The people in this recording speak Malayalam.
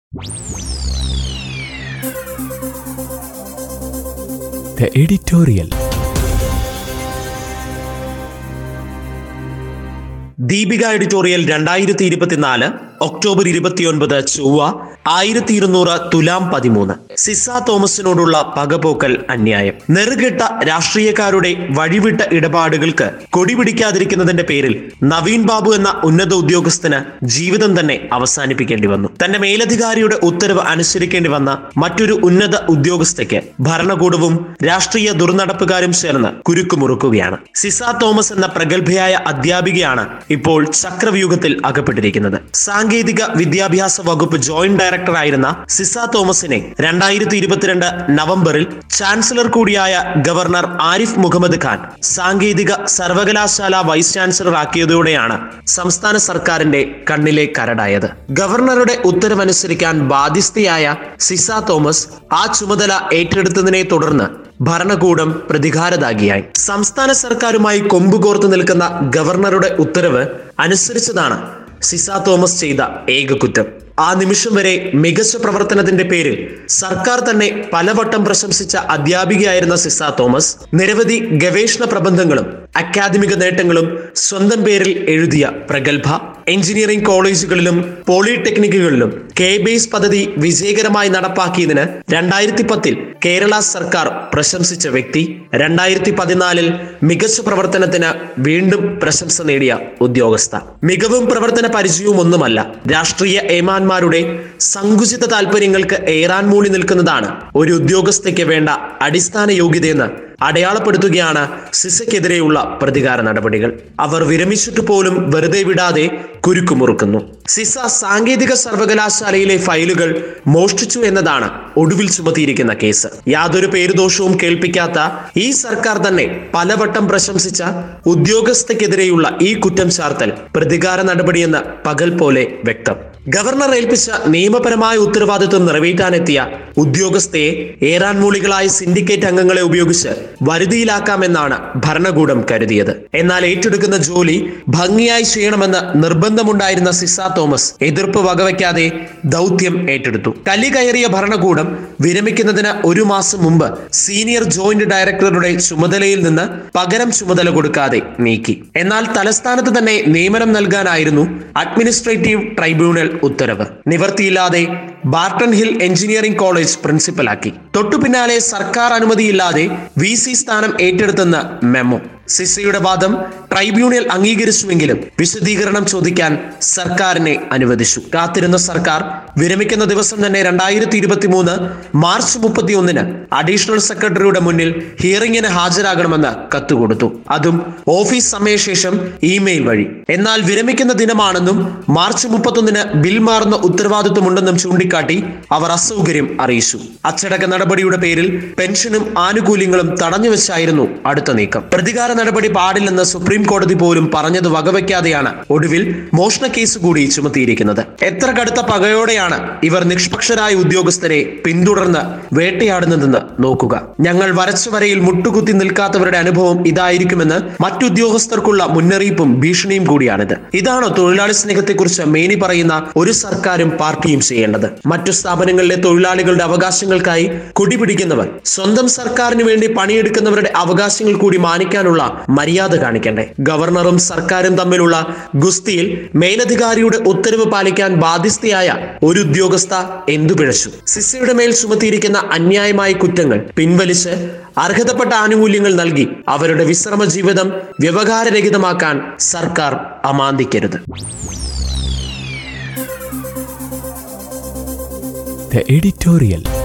The editorial. ദീപിക എഡിറ്റോറിയൽ രണ്ടായിരത്തി ഇരുപത്തിനാല് ഒക്ടോബർ ഇരുപത്തിയൊൻപത് ചൊവ്വ ആയിരത്തി ഇരുന്നൂറ് തുലാം പതിമൂന്ന് സിസ തോമസിനോടുള്ള പകപോക്കൽ അന്യായം നെറുകെട്ട രാഷ്ട്രീയക്കാരുടെ വഴിവിട്ട ഇടപാടുകൾക്ക് കൊടിപിടിക്കാതിരിക്കുന്നതിന്റെ പേരിൽ നവീൻ ബാബു എന്ന ഉന്നത ഉദ്യോഗസ്ഥന് ജീവിതം തന്നെ അവസാനിപ്പിക്കേണ്ടി വന്നു തന്റെ മേലധികാരിയുടെ ഉത്തരവ് അനുസരിക്കേണ്ടി വന്ന മറ്റൊരു ഉന്നത ഉദ്യോഗസ്ഥയ്ക്ക് ഭരണകൂടവും രാഷ്ട്രീയ ദുർനടപ്പുകാരും ചേർന്ന് കുരുക്കുമുറുക്കുകയാണ് സിസ തോമസ് എന്ന പ്രഗത്ഭയായ അധ്യാപികയാണ് ഇപ്പോൾ ചക്രവ്യൂഹത്തിൽ അകപ്പെട്ടിരിക്കുന്നത് സാങ്കേതിക വിദ്യാഭ്യാസ വകുപ്പ് ജോയിന്റ് ഡയറക്ടറായിരുന്ന സിസ തോമസിനെ രണ്ടായിരത്തി ഇരുപത്തിരണ്ട് നവംബറിൽ ചാൻസലർ കൂടിയായ ഗവർണർ ആരിഫ് മുഹമ്മദ് ഖാൻ സാങ്കേതിക സർവകലാശാല വൈസ് ചാൻസലർ ആക്കിയതോടെയാണ് സംസ്ഥാന സർക്കാരിന്റെ കണ്ണിലെ കരടായത് ഗവർണറുടെ ഉത്തരവനുസരിക്കാൻ ബാധ്യസ്ഥയായ സിസ തോമസ് ആ ചുമതല ഏറ്റെടുത്തതിനെ തുടർന്ന് ഭരണകൂടം പ്രതികാരദാഗിയായി സംസ്ഥാന സർക്കാരുമായി കൊമ്പുകോർത്ത് നിൽക്കുന്ന ഗവർണറുടെ ഉത്തരവ് അനുസരിച്ചതാണ് സിസ തോമസ് ചെയ്ത ഏക കുറ്റം ആ നിമിഷം വരെ മികച്ച പ്രവർത്തനത്തിന്റെ പേരിൽ സർക്കാർ തന്നെ പലവട്ടം പ്രശംസിച്ച അധ്യാപികയായിരുന്ന സിസ തോമസ് നിരവധി ഗവേഷണ പ്രബന്ധങ്ങളും അക്കാദമിക നേട്ടങ്ങളും സ്വന്തം പേരിൽ എഴുതിയ പ്രഗത്ഭ എഞ്ചിനീയറിംഗ് കോളേജുകളിലും പോളിടെക്നിക്കുകളിലും കെ ബേസ് പദ്ധതി വിജയകരമായി നടപ്പാക്കിയതിന് രണ്ടായിരത്തി പത്തിൽ കേരള സർക്കാർ പ്രശംസിച്ച വ്യക്തി രണ്ടായിരത്തി പതിനാലിൽ മികച്ച പ്രവർത്തനത്തിന് വീണ്ടും പ്രശംസ നേടിയ ഉദ്യോഗസ്ഥ മികവും പ്രവർത്തന പരിചയവും ഒന്നുമല്ല രാഷ്ട്രീയ ഏമാന്മാരുടെ സങ്കുചിത താല്പര്യങ്ങൾക്ക് ഏറാൻ മൂളി നിൽക്കുന്നതാണ് ഒരു ഉദ്യോഗസ്ഥയ്ക്ക് വേണ്ട അടിസ്ഥാന യോഗ്യതയെന്ന് അടയാളപ്പെടുത്തുകയാണ് സിസയ്ക്കെതിരെയുള്ള പ്രതികാര നടപടികൾ അവർ വിരമിച്ചിട്ട് പോലും വെറുതെ വിടാതെ കുരുക്കുമുറുക്കുന്നു സിസ സാങ്കേതിക സർവകലാശാലയിലെ ഫയലുകൾ മോഷ്ടിച്ചു എന്നതാണ് ഒടുവിൽ ചുമത്തിയിരിക്കുന്ന കേസ് യാതൊരു പേരുദോഷവും കേൾപ്പിക്കാത്ത ഈ സർക്കാർ തന്നെ പലവട്ടം പ്രശംസിച്ച ഉദ്യോഗസ്ഥക്കെതിരെയുള്ള ഈ കുറ്റം ചാർത്തൽ പ്രതികാര നടപടിയെന്ന് പകൽ പോലെ വ്യക്തം ഗവർണർ ഏൽപ്പിച്ച നിയമപരമായ ഉത്തരവാദിത്വം നിറവേറ്റാനെത്തിയ ഉദ്യോഗസ്ഥയെ ഏറാൻമൂളികളായ സിൻഡിക്കേറ്റ് അംഗങ്ങളെ ഉപയോഗിച്ച് വരുതിയിലാക്കാമെന്നാണ് ഭരണകൂടം കരുതിയത് എന്നാൽ ഏറ്റെടുക്കുന്ന ജോലി ഭംഗിയായി ചെയ്യണമെന്ന് നിർബന്ധമുണ്ടായിരുന്ന സിസ തോമസ് എതിർപ്പ് വകവയ്ക്കാതെ ദൗത്യം ഏറ്റെടുത്തു കലി കയറിയ ഭരണകൂടം വിരമിക്കുന്നതിന് ഒരു മാസം മുമ്പ് സീനിയർ ജോയിന്റ് ഡയറക്ടറുടെ ചുമതലയിൽ നിന്ന് പകരം ചുമതല കൊടുക്കാതെ നീക്കി എന്നാൽ തലസ്ഥാനത്ത് തന്നെ നിയമനം നൽകാനായിരുന്നു അഡ്മിനിസ്ട്രേറ്റീവ് ട്രൈബ്യൂണൽ ഉത്തരവ് നിവർത്തിയില്ലാതെ ബാർട്ടൺ ഹിൽ എഞ്ചിനീയറിംഗ് കോളേജ് പ്രിൻസിപ്പലാക്കി തൊട്ടു പിന്നാലെ സർക്കാർ അനുമതിയില്ലാതെ വി സി സ്ഥാനം ഏറ്റെടുത്തെന്ന് മെമ്മോ സിസയുടെ വാദം ട്രൈബ്യൂണൽ അംഗീകരിച്ചുവെങ്കിലും വിശദീകരണം ചോദിക്കാൻ സർക്കാരിനെ അനുവദിച്ചു കാത്തിരുന്ന സർക്കാർ വിരമിക്കുന്ന ദിവസം തന്നെ രണ്ടായിരത്തി ഇരുപത്തി മൂന്ന് മാർച്ച് മുപ്പത്തി ഒന്നിന് അഡീഷണൽ സെക്രട്ടറിയുടെ മുന്നിൽ ഹിയറിംഗിന് ഹാജരാകണമെന്ന് കത്ത് കൊടുത്തു അതും ഓഫീസ് സമയശേഷം ഇമെയിൽ വഴി എന്നാൽ വിരമിക്കുന്ന ദിനമാണെന്നും മാർച്ച് മുപ്പത്തൊന്നിന് ബിൽ മാറുന്ന ഉത്തരവാദിത്വമുണ്ടെന്നും ചൂണ്ടിക്കാട്ടി അവർ അസൗകര്യം അറിയിച്ചു അച്ചടക്ക നടപടിയുടെ പേരിൽ പെൻഷനും ആനുകൂല്യങ്ങളും തടഞ്ഞുവെച്ചായിരുന്നു അടുത്ത നീക്കം പ്രതികാര നടപടി പാടില്ലെന്ന് സുപ്രീം കോടതി പോലും പറഞ്ഞത് വകവയ്ക്കാതെയാണ് ഒടുവിൽ മോഷണ കേസ് കൂടി ചുമത്തിയിരിക്കുന്നത് എത്ര കടുത്ത പകയോടെയാണ് ഇവർ നിഷ്പക്ഷരായ ഉദ്യോഗസ്ഥരെ പിന്തുടർന്ന് വേട്ടയാടുന്നതെന്ന് നോക്കുക ഞങ്ങൾ വരച്ച വരയിൽ മുട്ടുകുത്തി നിൽക്കാത്തവരുടെ അനുഭവം ഇതായിരിക്കുമെന്ന് മറ്റുദ്യോഗസ്ഥർക്കുള്ള മുന്നറിയിപ്പും ഭീഷണിയും കൂടിയാണിത് ഇതാണോ തൊഴിലാളി സ്നേഹത്തെക്കുറിച്ച് മേനി പറയുന്ന ഒരു സർക്കാരും പാർട്ടിയും ചെയ്യേണ്ടത് മറ്റു സ്ഥാപനങ്ങളിലെ തൊഴിലാളികളുടെ അവകാശങ്ങൾക്കായി കൊടിപിടിക്കുന്നവർ സ്വന്തം സർക്കാരിന് വേണ്ടി പണിയെടുക്കുന്നവരുടെ അവകാശങ്ങൾ കൂടി മാനിക്കാനുള്ള മര്യാദ കാണിക്കണ്ടേ ഗവർണറും സർക്കാരും തമ്മിലുള്ള ഗുസ്തിയിൽ മേലധികാരിയുടെ ഉത്തരവ് പാലിക്കാൻ ബാധ്യസ്ഥയായ ഒരു ഉദ്യോഗസ്ഥ എന്തു പിഴച്ചു സിസയുടെ മേൽ ചുമത്തിയിരിക്കുന്ന അന്യായമായ കുറ്റങ്ങൾ പിൻവലിച്ച് അർഹതപ്പെട്ട ആനുകൂല്യങ്ങൾ നൽകി അവരുടെ വിശ്രമ ജീവിതം വ്യവഹാരരഹിതമാക്കാൻ സർക്കാർ അമാന്തിക്കരുത് The editorial.